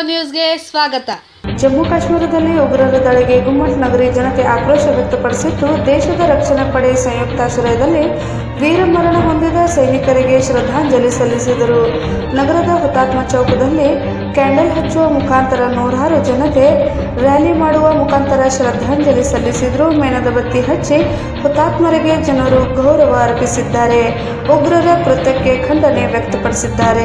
ನ್ಯೂಸ್ಗೆ ಸ್ವಾಗತ ಜಮ್ಮು ಕಾಶ್ಮೀರದಲ್ಲಿ ಉಗ್ರರ ದಾಳಿಗೆ ಗುಮ್ಮಟ್ ನಗರಿ ಜನತೆ ಆಕ್ರೋಶ ವ್ಯಕ್ತಪಡಿಸಿದ್ದು ದೇಶದ ರಕ್ಷಣಾ ಪಡೆ ಸಂಯುಕ್ತಾಶ್ರಯದಲ್ಲಿ ವೀರಮರಣ ಹೊಂದಿದ ಸೈನಿಕರಿಗೆ ಶ್ರದ್ಧಾಂಜಲಿ ಸಲ್ಲಿಸಿದರು ನಗರದ ಹುತಾತ್ಮ ಚೌಕದಲ್ಲಿ ಕ್ಯಾಂಡಲ್ ಹಚ್ಚುವ ಮುಖಾಂತರ ನೂರಾರು ಜನತೆ ರ್ಯಾಲಿ ಮಾಡುವ ಮುಖಾಂತರ ಶ್ರದ್ಧಾಂಜಲಿ ಸಲ್ಲಿಸಿದ್ರು ಮೇಣದ ಬತ್ತಿ ಹಚ್ಚಿ ಹುತಾತ್ಮರಿಗೆ ಜನರು ಗೌರವ ಅರ್ಪಿಸಿದ್ದಾರೆ ಉಗ್ರರ ಕೃತ್ಯಕ್ಕೆ ಖಂಡನೆ ವ್ಯಕ್ತಪಡಿಸಿದ್ದಾರೆ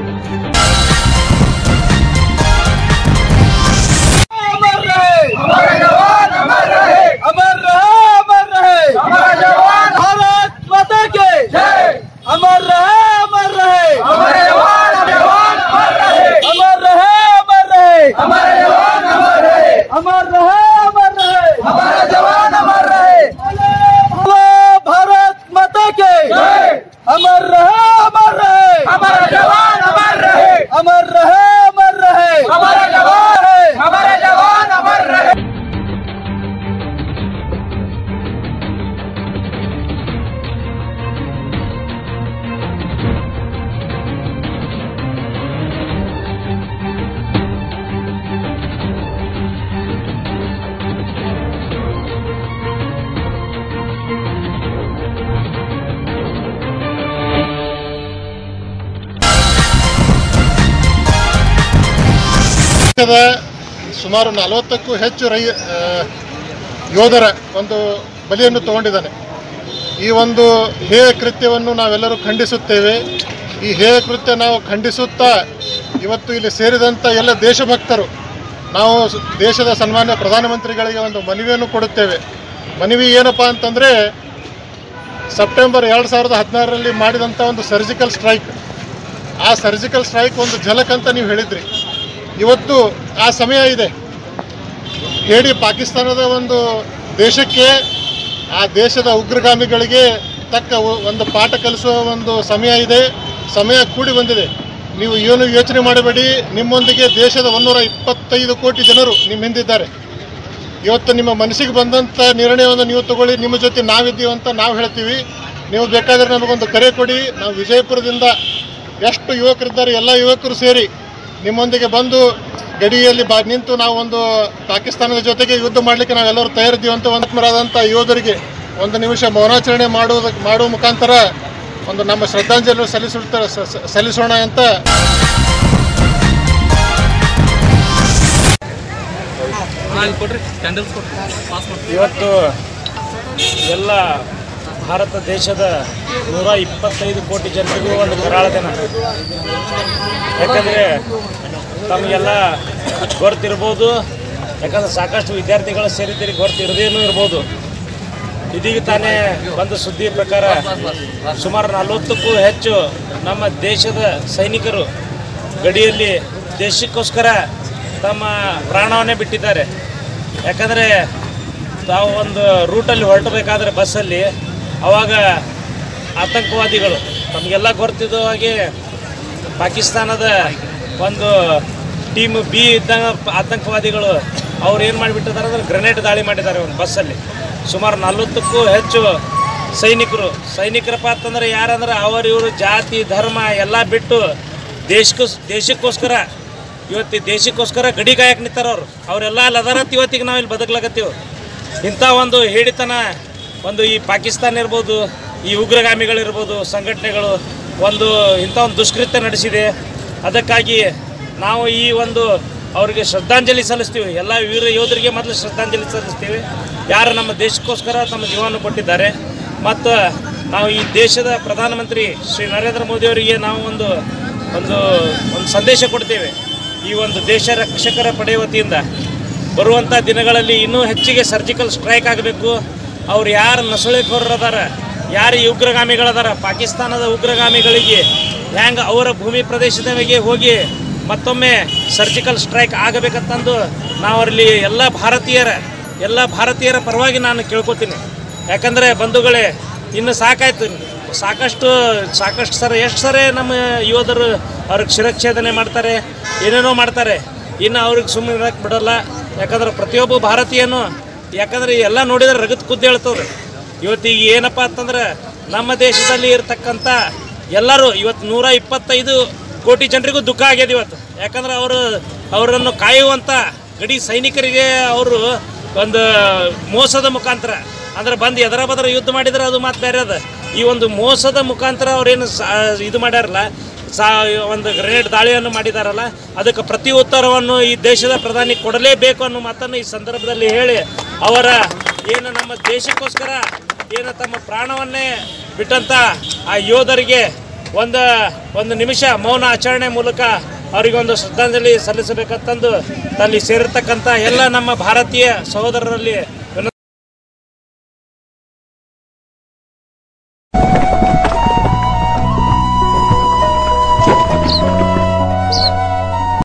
अमर रहे हमारे जवान अमर रहे अमर रहे अमर रहे हमारे जवान भारत माता के जय अमर रहे अमर रहे हमारे जवान जवान अमर रहे अमर रहे अमर रहे हमारे जवान अमर रहे अमर रहे अमर रहे हमारे जवान अमर रहे बोलो भारत माता के जय अमर रहे अमर रहे हमारे जवान अमर रहे अमर रहे अमर रहे हमारे जवान है हमारे जवान अमर रहे ದೇಶದ ಸುಮಾರು ನಲವತ್ತಕ್ಕೂ ಹೆಚ್ಚು ರೈ ಆ, ಯೋಧರ ಒಂದು ಬಲಿಯನ್ನು ತಗೊಂಡಿದ್ದಾನೆ ಈ ಒಂದು ಹೇಯ ಕೃತ್ಯವನ್ನು ನಾವೆಲ್ಲರೂ ಖಂಡಿಸುತ್ತೇವೆ ಈ ಹೇಯ ಕೃತ್ಯ ನಾವು ಖಂಡಿಸುತ್ತಾ ಇವತ್ತು ಇಲ್ಲಿ ಸೇರಿದಂಥ ಎಲ್ಲ ದೇಶಭಕ್ತರು ನಾವು ಸ- ದೇಶದ ಸನ್ಮಾನ್ಯ ಪ್ರಧಾನಮಂತ್ರಿಗಳಿಗೆ ಒಂದು ಮನವಿಯನ್ನು ಕೊಡುತ್ತೇವೆ ಮನವಿ ಏನಪ್ಪ ಅಂತಂದರೆ ಸೆಪ್ಟೆಂಬರ್ ಎರಡು ಸಾವಿರದ ಹದಿನಾರರಲ್ಲಿ ಮಾಡಿದಂಥ ಒಂದು ಸರ್ಜಿಕಲ್ ಸ್ಟ್ರೈಕ್ ಆ ಸರ್ಜಿಕಲ್ ಸ್ಟ್ರೈಕ್ ಒಂದು ಝಲಕ್ ಅಂತ ನೀವು ಹೇಳಿದ್ರಿ ಇವತ್ತು ಆ ಸಮಯ ಇದೆ ಹೇಳಿ ಪಾಕಿಸ್ತಾನದ ಒಂದು ದೇಶಕ್ಕೆ ಆ ದೇಶದ ಉಗ್ರಗಾಮಿಗಳಿಗೆ ತಕ್ಕ ಒ- ಒಂದು ಪಾಠ ಕಲಿಸುವ ಒಂದು ಸಮಯ ಇದೆ ಸಮಯ ಕೂಡಿ ಬಂದಿದೆ ನೀವು ಏನು ಯೋಚನೆ ಮಾಡಬೇಡಿ ನಿಮ್ಮೊಂದಿಗೆ ದೇಶದ ಒಂದೂರ ಇಪ್ಪತ್ತೈದು ಕೋಟಿ ಜನರು ನಿಮ್ಮ ಹಿಂದಿದ್ದಾರೆ ಇವತ್ತು ನಿಮ್ಮ ಮನಸ್ಸಿಗೆ ಬಂದಂಥ ನಿರ್ಣಯವನ್ನು ನೀವು ತಗೊಳ್ಳಿ ನಿಮ್ಮ ಜೊತೆ ನಾವಿದ್ದೀವಿ ಅಂತ ನಾವು ಹೇಳ್ತೀವಿ ನೀವು ಬೇಕಾದರೆ ನಮಗೊಂದು ಕರೆ ಕೊಡಿ ನಾವು ವಿಜಯಪುರದಿಂದ ಎಷ್ಟು ಯುವಕರಿದ್ದಾರೆ ಎಲ್ಲ ಯುವಕರು ಸೇರಿ ನಿಮ್ಮೊಂದಿಗೆ ಬಂದು ಗಡಿಯಲ್ಲಿ ಬಾ ನಿಂತು ನಾವು ಒಂದು ಪಾಕಿಸ್ತಾನದ ಜೊತೆಗೆ ಯುದ್ಧ ಮಾಡಲಿಕ್ಕೆ ನಾವೆಲ್ಲರೂ ತಯಾರಿದ್ದೀವಿ ಅಂತ ಒಂದರಾದಂಥ ಯೋಧರಿಗೆ ಒಂದು ನಿಮಿಷ ಮೌನಾಚರಣೆ ಮಾಡುವುದಕ್ಕೆ ಮಾಡುವ ಮುಖಾಂತರ ಒಂದು ನಮ್ಮ ಶ್ರದ್ಧಾಂಜಲಿ ಸಲ್ಲಿಸುತ್ತ ಸ- ಸ- ಸಲ್ಲಿಸೋಣ ಅಂತ ಇವತ್ತು ಎಲ್ಲ ಭಾರತ ದೇಶದ ನೂರ ಇಪ್ಪತ್ತೈದು ಕೋಟಿ ಜನರಿಗೂ ಒಂದು ಕರಾಳ ದಿನ ಯಾಕಂದರೆ ತಮಗೆಲ್ಲ ಗೊತ್ತಿರ್ಬೋದು ಯಾಕಂದ್ರೆ ಸಾಕಷ್ಟು ವಿದ್ಯಾರ್ಥಿಗಳು ಸೇರಿದ್ದೀರಿ ಗೊತ್ತಿರದೇನೂ ಇರ್ಬೋದು ಇದೀಗ ತಾನೇ ಬಂದ ಸುದ್ದಿ ಪ್ರಕಾರ ಸುಮಾರು ನಲವತ್ತಕ್ಕೂ ಹೆಚ್ಚು ನಮ್ಮ ದೇಶದ ಸೈನಿಕರು ಗಡಿಯಲ್ಲಿ ದೇಶಕ್ಕೋಸ್ಕರ ತಮ್ಮ ಪ್ರಾಣವನ್ನೇ ಬಿಟ್ಟಿದ್ದಾರೆ ಯಾಕಂದರೆ ತಾವು ಒಂದು ರೂಟಲ್ಲಿ ಹೊರಟಬೇಕಾದ್ರೆ ಬಸ್ಸಲ್ಲಿ ಅವಾಗ ಆತಂಕವಾದಿಗಳು ತಮಗೆಲ್ಲ ಗೊತ್ತಿದ್ದ ಹಾಗೆ ಪಾಕಿಸ್ತಾನದ ಒಂದು ಟೀಮ್ ಬಿ ಇದ್ದಂಗೆ ಆತಂಕವಾದಿಗಳು ಅವ್ರು ಏನು ಮಾಡಿಬಿಟ್ಟಿದ್ದಾರೆ ಅಂದ್ರೆ ಗ್ರೆನೇಡ್ ದಾಳಿ ಮಾಡಿದ್ದಾರೆ ಒಂದು ಬಸ್ಸಲ್ಲಿ ಸುಮಾರು ನಲ್ವತ್ತಕ್ಕೂ ಹೆಚ್ಚು ಸೈನಿಕರು ಸೈನಿಕರಪ್ಪ ಅಂತಂದ್ರೆ ಯಾರಂದ್ರೆ ಅವರು ಇವರು ಜಾತಿ ಧರ್ಮ ಎಲ್ಲ ಬಿಟ್ಟು ದೇಶಕ್ಕೂ ದೇಶಕ್ಕೋಸ್ಕರ ಇವತ್ತು ಈ ದೇಶಕ್ಕೋಸ್ಕರ ಗಡಿ ಕಾಯಕ್ಕೆ ನಿಂತಾರ ಅವ್ರು ಅವರೆಲ್ಲ ಅಲ್ಲಿ ಅದಾರತ್ ಇವತ್ತಿಗೆ ನಾವು ಇಲ್ಲಿ ಬದುಕ್ಲಾಗತ್ತೀವಿ ಇಂಥ ಒಂದು ಹೇಳಿತನ ಒಂದು ಈ ಪಾಕಿಸ್ತಾನ ಇರ್ಬೋದು ಈ ಉಗ್ರಗಾಮಿಗಳಿರ್ಬೋದು ಸಂಘಟನೆಗಳು ಒಂದು ಇಂಥ ಒಂದು ದುಷ್ಕೃತ್ಯ ನಡೆಸಿದೆ ಅದಕ್ಕಾಗಿ ನಾವು ಈ ಒಂದು ಅವರಿಗೆ ಶ್ರದ್ಧಾಂಜಲಿ ಸಲ್ಲಿಸ್ತೀವಿ ಎಲ್ಲ ವೀರ ಯೋಧರಿಗೆ ಮೊದಲು ಶ್ರದ್ಧಾಂಜಲಿ ಸಲ್ಲಿಸ್ತೀವಿ ಯಾರು ನಮ್ಮ ದೇಶಕ್ಕೋಸ್ಕರ ತಮ್ಮ ಜೀವನ ಕೊಟ್ಟಿದ್ದಾರೆ ಮತ್ತು ನಾವು ಈ ದೇಶದ ಪ್ರಧಾನಮಂತ್ರಿ ಶ್ರೀ ನರೇಂದ್ರ ಮೋದಿಯವರಿಗೆ ನಾವು ಒಂದು ಒಂದು ಒಂದು ಸಂದೇಶ ಕೊಡ್ತೇವೆ ಈ ಒಂದು ದೇಶ ರಕ್ಷಕರ ಪಡೆ ವತಿಯಿಂದ ಬರುವಂಥ ದಿನಗಳಲ್ಲಿ ಇನ್ನೂ ಹೆಚ್ಚಿಗೆ ಸರ್ಜಿಕಲ್ ಸ್ಟ್ರೈಕ್ ಆಗಬೇಕು ಅವ್ರು ಯಾರು ನಸುಳೆಕೋರರದಾರ ಯಾರು ಈ ಉಗ್ರಗಾಮಿಗಳದಾರ ಪಾಕಿಸ್ತಾನದ ಉಗ್ರಗಾಮಿಗಳಿಗೆ ಹ್ಯಾಂಗ ಅವರ ಭೂಮಿ ಪ್ರದೇಶದವರೆಗೆ ಹೋಗಿ ಮತ್ತೊಮ್ಮೆ ಸರ್ಜಿಕಲ್ ಸ್ಟ್ರೈಕ್ ಆಗಬೇಕಂತಂದು ನಾವು ಅಲ್ಲಿ ಎಲ್ಲ ಭಾರತೀಯರ ಎಲ್ಲ ಭಾರತೀಯರ ಪರವಾಗಿ ನಾನು ಕೇಳ್ಕೊತೀನಿ ಯಾಕಂದರೆ ಬಂಧುಗಳೇ ಇನ್ನು ಸಾಕಾಯ್ತು ಸಾಕಷ್ಟು ಸಾಕಷ್ಟು ಸರ ಎಷ್ಟು ಸರಿ ನಮ್ಮ ಯೋಧರು ಅವ್ರಿಗೆ ಶಿರಚ್ಛೇದನೆ ಮಾಡ್ತಾರೆ ಏನೇನೋ ಮಾಡ್ತಾರೆ ಇನ್ನು ಅವ್ರಿಗೆ ಸುಮ್ಮನೆ ಇರಕ್ಕೆ ಬಿಡಲ್ಲ ಯಾಕಂದ್ರೆ ಪ್ರತಿಯೊಬ್ಬ ಭಾರತೀಯನು ಯಾಕಂದ್ರೆ ಎಲ್ಲ ನೋಡಿದ್ರೆ ರಗತ್ ಕುದ್ದು ಹೇಳ್ತವ್ರೆ ಇವತ್ತು ಈಗ ಏನಪ್ಪ ಅಂತಂದ್ರೆ ನಮ್ಮ ದೇಶದಲ್ಲಿ ಇರ್ತಕ್ಕಂಥ ಎಲ್ಲರೂ ಇವತ್ತು ನೂರ ಇಪ್ಪತ್ತೈದು ಕೋಟಿ ಜನರಿಗೂ ದುಃಖ ಆಗ್ಯದ ಇವತ್ತು ಯಾಕಂದ್ರೆ ಅವರು ಅವರನ್ನು ಕಾಯುವಂಥ ಗಡಿ ಸೈನಿಕರಿಗೆ ಅವರು ಒಂದು ಮೋಸದ ಮುಖಾಂತರ ಅಂದ್ರೆ ಬಂದು ಎದರ ಬದರ ಯುದ್ಧ ಮಾಡಿದ್ರೆ ಅದು ಮಾತು ಬೇರೆ ಅದ ಈ ಒಂದು ಮೋಸದ ಮುಖಾಂತರ ಅವ್ರೇನು ಸಾ ಇದು ಮಾಡ್ಯಾರಲ್ಲ ಸಾ ಒಂದು ಗ್ರೆನೇಡ್ ದಾಳಿಯನ್ನು ಮಾಡಿದಾರಲ್ಲ ಅದಕ್ಕೆ ಪ್ರತಿ ಉತ್ತರವನ್ನು ಈ ದೇಶದ ಪ್ರಧಾನಿ ಕೊಡಲೇಬೇಕು ಅನ್ನೋ ಮಾತನ್ನು ಈ ಸಂದರ್ಭದಲ್ಲಿ ಹೇಳಿ ಅವರ ಏನು ನಮ್ಮ ದೇಶಕ್ಕೋಸ್ಕರ ಏನು ತಮ್ಮ ಪ್ರಾಣವನ್ನೇ ಬಿಟ್ಟಂತ ಆ ಯೋಧರಿಗೆ ಒಂದು ಒಂದು ನಿಮಿಷ ಮೌನ ಆಚರಣೆ ಮೂಲಕ ಅವರಿಗೆ ಒಂದು ಶ್ರದ್ಧಾಂಜಲಿ ಸಲ್ಲಿಸಬೇಕಂತಂದು ಅಲ್ಲಿ ಸೇರಿರ್ತಕ್ಕಂಥ ಎಲ್ಲ ನಮ್ಮ ಭಾರತೀಯ ಸಹೋದರರಲ್ಲಿ